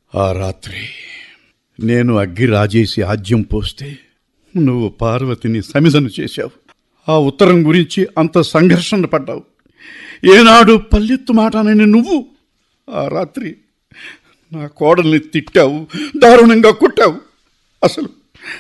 ఆ రాత్రి నేను అగ్గి రాజేసి ఆజ్యం పోస్తే నువ్వు పార్వతిని సమిధను చేశావు ఆ ఉత్తరం గురించి అంత సంఘర్షణ పడ్డావు ఏనాడు పల్లెత్తు మాటనని నువ్వు ఆ రాత్రి నా కోడల్ని తిట్టావు దారుణంగా కొట్టావు అసలు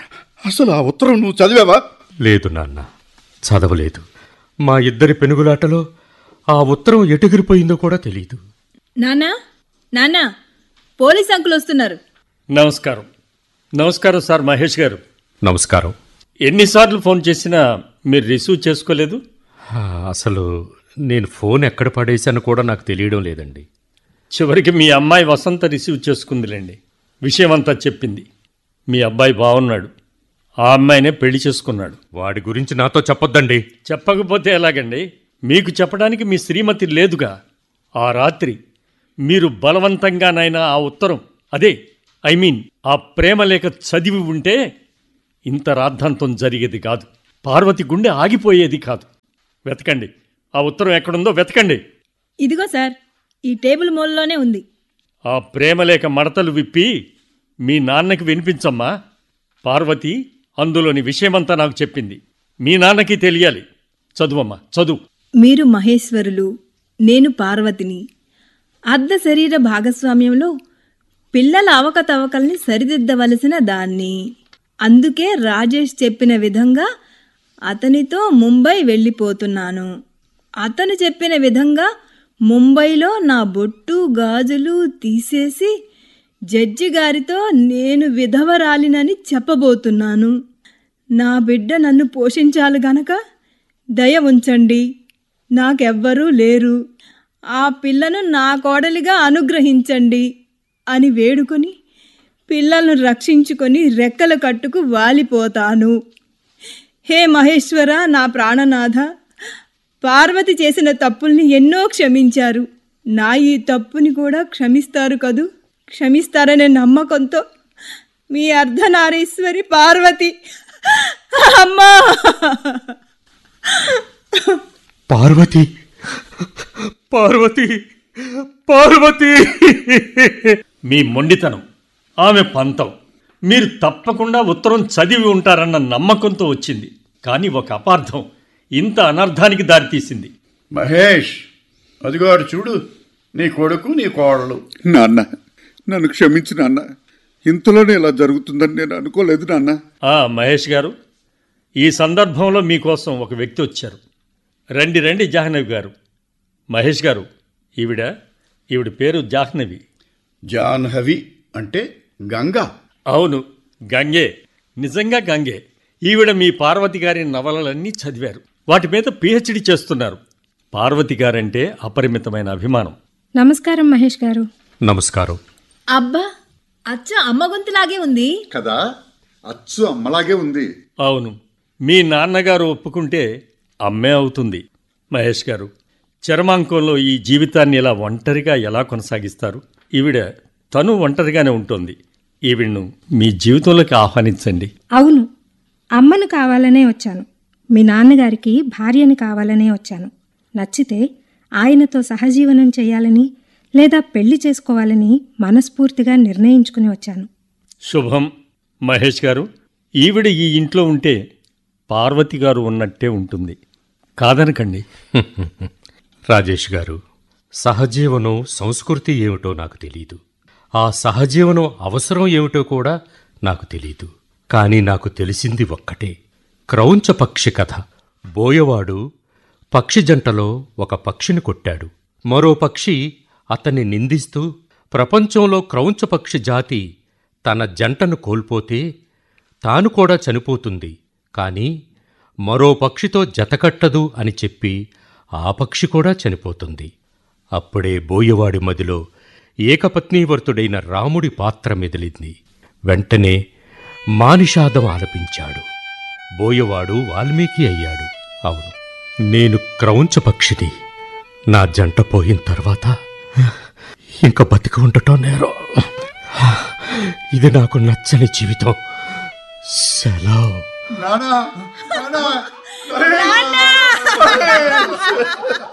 అసలు ఆ ఉత్తరం నువ్వు చదివావా లేదు నాన్న చదవలేదు మా ఇద్దరి పెనుగులాటలో ఆ ఉత్తరం ఎటుగిరిపోయిందో కూడా తెలియదు నానా నానా పోలీస్ అంకులు వస్తున్నారు నమస్కారం నమస్కారం సార్ మహేష్ గారు నమస్కారం ఎన్నిసార్లు ఫోన్ చేసినా మీరు రిసీవ్ చేసుకోలేదు ఆ, అసలు నేను ఫోన్ ఎక్కడ పడేశాను కూడా నాకు తెలియడం లేదండి చివరికి మీ అమ్మాయి వసంత రిసీవ్ చేసుకుందిలేండి విషయం అంతా చెప్పింది మీ అబ్బాయి బాగున్నాడు ఆ అమ్మాయినే పెళ్లి చేసుకున్నాడు వాడి గురించి నాతో చెప్పొద్దండి చెప్పకపోతే ఎలాగండి మీకు చెప్పడానికి మీ శ్రీమతి లేదుగా ఆ రాత్రి మీరు బలవంతంగానైనా ఆ ఉత్తరం అదే ఐ మీన్ ఆ ప్రేమ లేఖ చదివి ఉంటే ఇంత రాద్ధాంతం జరిగేది కాదు పార్వతి గుండె ఆగిపోయేది కాదు వెతకండి ఆ ఉత్తరం ఎక్కడుందో వెతకండి ఇదిగో సార్ ఈ టేబుల్ మూలలోనే ఉంది ఆ ప్రేమలేఖ మడతలు విప్పి మీ నాన్నకి వినిపించమ్మా పార్వతి అందులోని విషయమంతా నాకు చెప్పింది మీ నాన్నకి తెలియాలి చదువమ్మా చదువు మీరు మహేశ్వరులు నేను పార్వతిని అర్ధ శరీర భాగస్వామ్యంలో పిల్లల అవకతవకల్ని సరిదిద్దవలసిన దాన్ని అందుకే రాజేష్ చెప్పిన విధంగా అతనితో ముంబై వెళ్ళిపోతున్నాను అతను చెప్పిన విధంగా ముంబైలో నా బొట్టు గాజులు తీసేసి జడ్జి గారితో నేను విధవరాలినని చెప్పబోతున్నాను నా బిడ్డ నన్ను పోషించాలి గనక దయ ఉంచండి నాకెవ్వరూ లేరు ఆ పిల్లను నా కోడలిగా అనుగ్రహించండి అని వేడుకొని పిల్లలను రక్షించుకొని రెక్కల కట్టుకు వాలిపోతాను హే మహేశ్వర నా ప్రాణనాథ పార్వతి చేసిన తప్పుల్ని ఎన్నో క్షమించారు నా ఈ తప్పుని కూడా క్షమిస్తారు కదూ క్షమిస్తారనే నమ్మకంతో మీ అర్ధనారీశ్వరి పార్వతి అమ్మా పార్వతి పార్వతి పార్వతి మీ మొండితనం ఆమె పంతం మీరు తప్పకుండా ఉత్తరం చదివి ఉంటారన్న నమ్మకంతో వచ్చింది కానీ ఒక అపార్థం ఇంత అనర్థానికి దారితీసింది మహేష్ అదిగోడు చూడు నీ కొడుకు నీ కోడలు నాన్న నన్ను క్షమించు నాన్న ఇంతలోనే ఇలా జరుగుతుందని నేను అనుకోలేదు నాన్న ఆ మహేష్ గారు ఈ సందర్భంలో మీకోసం ఒక వ్యక్తి వచ్చారు రండి రండి జాహ్నవి గారు మహేష్ గారు ఈవిడ ఈవిడ పేరు జాహ్నవి జాహ్నవి అంటే గంగా అవును గంగే నిజంగా గంగే ఈవిడ మీ పార్వతి గారి నవలలన్నీ చదివారు వాటి మీద పిహెచ్డి చేస్తున్నారు పార్వతి గారంటే అపరిమితమైన అభిమానం నమస్కారం మహేష్ గారు నమస్కారం అబ్బా అచ్చ అమ్మ గొంతులాగే ఉంది కదా అచ్చు అమ్మలాగే ఉంది అవును మీ నాన్నగారు ఒప్పుకుంటే అమ్మే అవుతుంది మహేష్ గారు చరమాంకంలో ఈ జీవితాన్ని ఇలా ఒంటరిగా ఎలా కొనసాగిస్తారు ఈవిడ తను ఒంటరిగానే ఉంటుంది ఈవిడ్ను మీ జీవితంలోకి ఆహ్వానించండి అవును అమ్మను కావాలనే వచ్చాను మీ నాన్నగారికి భార్యని కావాలనే వచ్చాను నచ్చితే ఆయనతో సహజీవనం చేయాలని లేదా పెళ్లి చేసుకోవాలని మనస్ఫూర్తిగా నిర్ణయించుకుని వచ్చాను శుభం మహేష్ గారు ఈవిడ ఈ ఇంట్లో ఉంటే పార్వతి గారు ఉన్నట్టే ఉంటుంది కాదనకండి రాజేష్ గారు సహజీవనం సంస్కృతి ఏమిటో నాకు తెలియదు ఆ సహజీవనం అవసరం ఏమిటో కూడా నాకు తెలియదు కానీ నాకు తెలిసింది ఒక్కటే క్రౌంచ పక్షి కథ బోయవాడు పక్షి జంటలో ఒక పక్షిని కొట్టాడు మరో పక్షి అతన్ని నిందిస్తూ ప్రపంచంలో క్రౌంచ పక్షి జాతి తన జంటను కోల్పోతే తాను కూడా చనిపోతుంది కానీ మరో పక్షితో జతకట్టదు అని చెప్పి ఆ పక్షి కూడా చనిపోతుంది అప్పుడే బోయవాడి మదిలో ఏకపత్నీవర్తుడైన రాముడి పాత్ర మెదిలింది వెంటనే మానిషాదం ఆలపించాడు బోయవాడు వాల్మీకి అయ్యాడు అవును నేను క్రౌంచ పక్షిని నా జంట పోయిన తర్వాత ఇంక బతికి ఉండటం నేరం ఇది నాకు నచ్చని జీవితం సెలవు నానా నానా